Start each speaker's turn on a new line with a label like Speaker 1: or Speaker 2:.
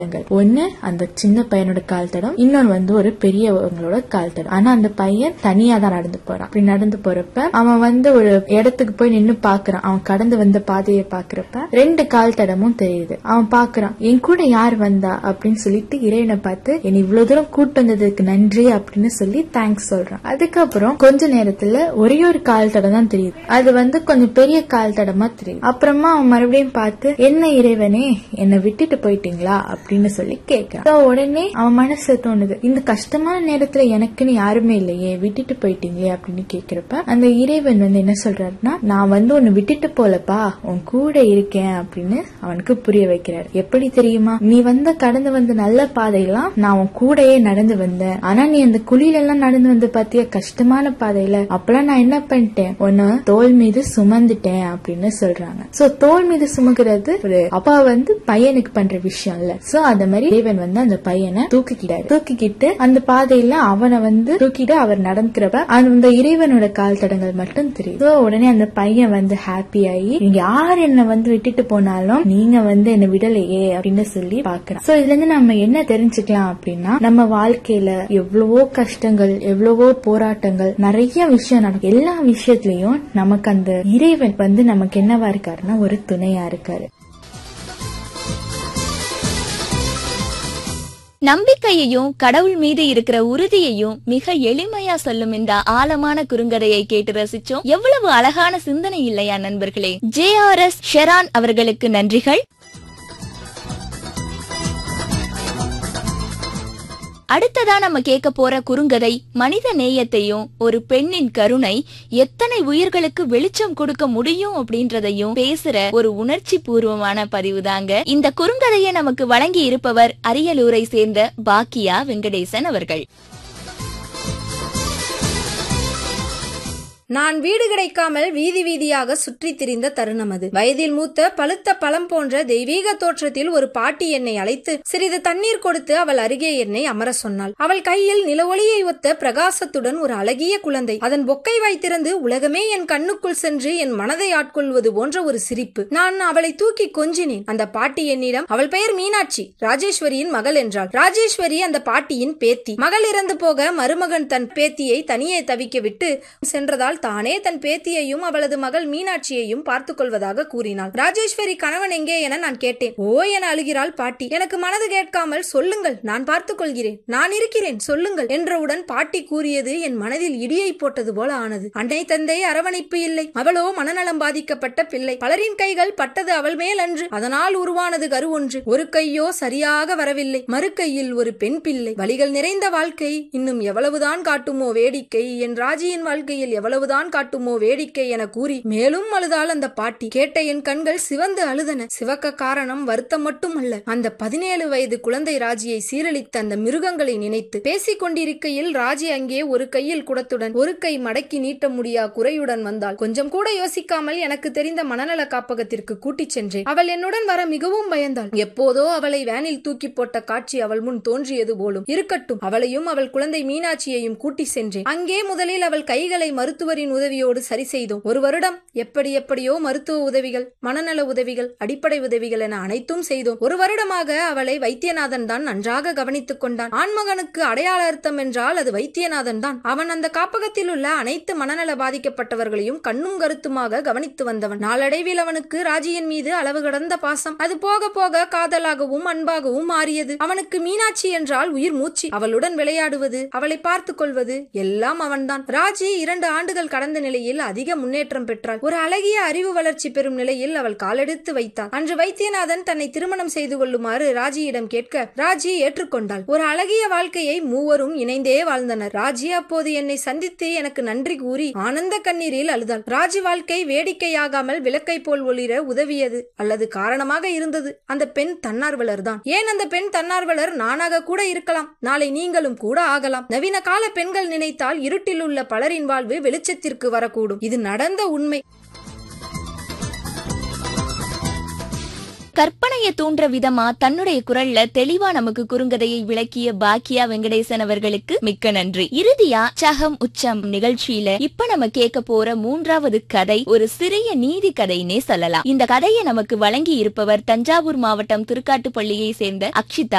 Speaker 1: தடங்கள் ஒண்ணு அந்த சின்ன பையனோட கால் தடம் இன்னொன்னு வந்து ஒரு பெரியவங்களோட கால் தடம் ஆனா அந்த பையன் தனியா தான் நடந்து போறான் அப்படி நடந்து போறப்ப அவன் வந்து ஒரு இடத்துக்கு போய் நின்னு பாக்குறான் அவன் கடந்து வந்த பாதையை பாக்குறப்ப ரெண்டு கால் தடமும் தெரியுது அவன் பாக்குறான் என் கூட யார் வந்தா அப்படின்னு சொல்லிட்டு இறைவனை பார்த்து என்னை இவ்வளவு தூரம் கூட்டு வந்ததுக்கு நன்றி அப்படின்னு சொல்லி தேங்க்ஸ் சொல்றான் அதுக்கப்புறம் கொஞ்ச நேரத்துல ஒரே ஒரு கால் தடம் தான் தெரியுது அது வந்து கொஞ்சம் பெரிய கால் தடமா தெரியுது அப்புறமா அவன் மறுபடியும் பார்த்து என்ன இறைவனே என்னை விட்டுட்டு போயிட்டீங்களா அப்படின்னு சொல்லி கேட்கிறான் So, உடனே அவன் மனசு தோணுது இந்த கஷ்டமான நேரத்துல எனக்குன்னு யாருமே இல்லையே விட்டுட்டு போயிட்டீங்களே அப்படின்னு கேக்குறப்ப அந்த இறைவன் வந்து என்ன சொல்றாருன்னா நான் வந்து உன்னை விட்டுட்டு போலப்பா உன் கூட இருக்கேன் அப்படின்னு அவனுக்கு புரிய வைக்கிறாரு எப்படி தெரியுமா நீ வந்த கடந்து வந்த நல்ல பாதையெல்லாம் நான் உன் கூடயே நடந்து வந்தேன் ஆனா நீ அந்த குழியில எல்லாம் நடந்து வந்த பாத்தியா கஷ்டமான பாதையில அப்பெல்லாம் நான் என்ன பண்ணிட்டேன் உன்னை தோல் மீது சுமந்துட்டேன் அப்படின்னு சொல்றாங்க சோ தோல் மீது சுமக்கிறது ஒரு அப்பா வந்து பையனுக்கு பண்ற விஷயம் இல்ல சோ அந்த மாதிரி தேவன் வந்து அந்த பையனை தூக்கிக்கிட்டாரு தூக்கிக்கிட்டு அந்த பாதையில அவனை வந்து தூக்கிட்டு அவர் நடக்கிறப்ப அந்த இறைவனோட கால் தடங்கள் மட்டும் தெரியும் So, உடனே அந்த பையன் வந்து ஹாப்பி ஆகி நீங்க யார் என்ன வந்து விட்டுட்டு போனாலும் நீங்க வந்து என்ன விடலையே அப்படின்னு சொல்லி பாக்குறான் சோ இதுல இருந்து நம்ம என்ன தெரிஞ்சுக்கலாம் அப்படின்னா நம்ம வாழ்க்கையில எவ்வளவோ கஷ்டங்கள் எவ்வளவோ போராட்டங்கள் நிறைய விஷயம் நடக்கும் எல்லா விஷயத்திலயும் நமக்கு அந்த இறைவன் வந்து நமக்கு என்னவா இருக்காருன்னா ஒரு துணையா இருக்காரு
Speaker 2: நம்பிக்கையையும் கடவுள் மீது இருக்கிற உறுதியையும் மிக எளிமையா சொல்லும் இந்த ஆழமான குறுங்கதையை கேட்டு ரசிச்சோம் எவ்வளவு அழகான சிந்தனை இல்லையா நண்பர்களே ஜே ஆர் எஸ் ஷெரான் அவர்களுக்கு நன்றிகள் அடுத்ததா நம்ம கேட்க போற குறுங்கதை மனித நேயத்தையும் ஒரு பெண்ணின் கருணை எத்தனை உயிர்களுக்கு வெளிச்சம் கொடுக்க முடியும் அப்படின்றதையும் பேசுற ஒரு உணர்ச்சி பூர்வமான பதிவு தாங்க இந்த குறுங்கதையை நமக்கு வழங்கி இருப்பவர் அரியலூரை சேர்ந்த பாக்கியா வெங்கடேசன் அவர்கள்
Speaker 3: நான் வீடு கிடைக்காமல் வீதி வீதியாக சுற்றித் திரிந்த தருணம் அது வயதில் மூத்த பழுத்த பழம் போன்ற தெய்வீக தோற்றத்தில் ஒரு பாட்டி என்னை அழைத்து சிறிது தண்ணீர் கொடுத்து அவள் அருகே என்னை அமர சொன்னாள் அவள் கையில் நிலவொளியை ஒத்த பிரகாசத்துடன் ஒரு அழகிய குழந்தை அதன் பொக்கை வைத்திருந்து உலகமே என் கண்ணுக்குள் சென்று என் மனதை ஆட்கொள்வது போன்ற ஒரு சிரிப்பு நான் அவளை தூக்கி கொஞ்சினேன் அந்த பாட்டி என்னிடம் அவள் பெயர் மீனாட்சி ராஜேஸ்வரியின் மகள் என்றாள் ராஜேஸ்வரி அந்த பாட்டியின் பேத்தி மகள் இறந்து போக மருமகன் தன் பேத்தியை தனியே தவிக்க விட்டு சென்றதால் தானே தன் பேத்தியையும் அவளது மகள் மீனாட்சியையும் பார்த்துக் கொள்வதாக கூறினாள் ராஜேஸ்வரி கணவன் எங்கே என நான் கேட்டேன் ஓ என அழுகிறாள் பாட்டி எனக்கு மனது கேட்காமல் சொல்லுங்கள் நான் பார்த்துக் கொள்கிறேன் நான் இருக்கிறேன் சொல்லுங்கள் என்றவுடன் பாட்டி கூறியது என் மனதில் இடியை போட்டது போல ஆனது அன்னை தந்தை அரவணைப்பு இல்லை அவளோ மனநலம் பாதிக்கப்பட்ட பிள்ளை பலரின் கைகள் பட்டது அவள் மேல் அன்று அதனால் உருவானது கரு ஒன்று ஒரு கையோ சரியாக வரவில்லை மறு கையில் ஒரு பெண் பிள்ளை வழிகள் நிறைந்த வாழ்க்கை இன்னும் எவ்வளவுதான் காட்டுமோ வேடிக்கை என் ராஜியின் வாழ்க்கையில் எவ்வளவுதான் காட்டுமோ வேடிக்கை என கூறி மேலும் அழுதாள் அந்த பாட்டி கேட்ட என் கண்கள் சிவந்து அழுதன சிவக்க காரணம் வருத்தம் மட்டுமல்ல அந்த பதினேழு வயது குழந்தை ராஜியை சீரழித்த அந்த மிருகங்களை நினைத்து பேசிக் கொண்டிருக்கையில் ராஜி அங்கே ஒரு கையில் குடத்துடன் ஒரு கை மடக்கி நீட்ட முடியா குறையுடன் வந்தாள் கொஞ்சம் கூட யோசிக்காமல் எனக்கு தெரிந்த மனநல காப்பகத்திற்கு கூட்டிச் சென்றேன் அவள் என்னுடன் வர மிகவும் பயந்தாள் எப்போதோ அவளை வேனில் தூக்கி போட்ட காட்சி அவள் முன் தோன்றியது போலும் இருக்கட்டும் அவளையும் அவள் குழந்தை மீனாட்சியையும் கூட்டி சென்றேன் அங்கே முதலில் அவள் கைகளை மருத்துவரின் உதவியோடு சரி செய்தோம் ஒரு வருடம் எப்படி எப்படியோ மருத்துவ உதவிகள் மனநல உதவிகள் அடிப்படை உதவிகள் என அனைத்தும் செய்தோம் ஒரு வருடமாக அவளை வைத்தியநாதன் தான் நன்றாக கவனித்துக் கொண்டான் ஆண்மகனுக்கு அடையாள அர்த்தம் என்றால் அது வைத்தியநாதன் தான் அவன் அந்த காப்பகத்தில் உள்ள அனைத்து மனநல பாதிக்கப்பட்டவர்களையும் கண்ணும் கருத்துமாக கவனித்து வந்தவன் நாளடைவில் அவனுக்கு ராஜியின் மீது அளவு கடந்த பாசம் அது போக போக காதலாகவும் அன்பாகவும் மாறியது அவனுக்கு மீனாட்சி என்றால் உயிர் மூச்சு அவளுடன் விளையாடுவது அவளை பார்த்துக் கொள்வது எல்லாம் அவன்தான் ராஜி இரண்டு ஆண்டுகள் கடந்த நிலையில் அதிக முன்னேற்றம் பெற்றாள் ஒரு அழகிய அறிவு வளர்ச்சி பெறும் நிலையில் அவள் காலெடுத்து வைத்தாள் அன்று வைத்தியநாதன் தன்னை திருமணம் செய்து கொள்ளுமாறு ராஜியிடம் கேட்க ராஜி ஏற்றுக்கொண்டாள் ஒரு அழகிய வாழ்க்கையை மூவரும் இணைந்தே வாழ்ந்தனர் ராஜி அப்போது என்னை சந்தித்து எனக்கு நன்றி கூறி ஆனந்த கண்ணீரில் அழுதாள் ராஜி வாழ்க்கை வேடிக்கையாகாமல் விளக்கை போல் ஒளிர உதவியது அல்லது காரணமாக இருந்தது அந்த பெண் தன்னார்வலர் தான் ஏன் அந்த பெண் தன்னார்வலர் நானாக கூட இருக்கலாம் நாளை நீங்களும் கூட ஆகலாம் நவீன கால பெண்கள் நினைத்தால் இருட்டில் உள்ள பலரின் வாழ்வு வெளிச்சத்திற்கு வரக்கூடும் இது நடந்த உண்மை
Speaker 2: கற்பனையை தூண்டுற விதமா தன்னுடைய குரல்ல தெளிவா நமக்கு குறுங்கதையை விளக்கிய பாக்கியா வெங்கடேசன் அவர்களுக்கு மிக்க நன்றி இறுதியா சகம் உச்சம் நிகழ்ச்சியில இப்ப நம்ம கேட்க போற மூன்றாவது கதை ஒரு சிறிய நீதி கதைன்னே சொல்லலாம் இந்த கதையை நமக்கு வழங்கி இருப்பவர் தஞ்சாவூர் மாவட்டம் திருக்காட்டுப்பள்ளியை சேர்ந்த அக்ஷிதா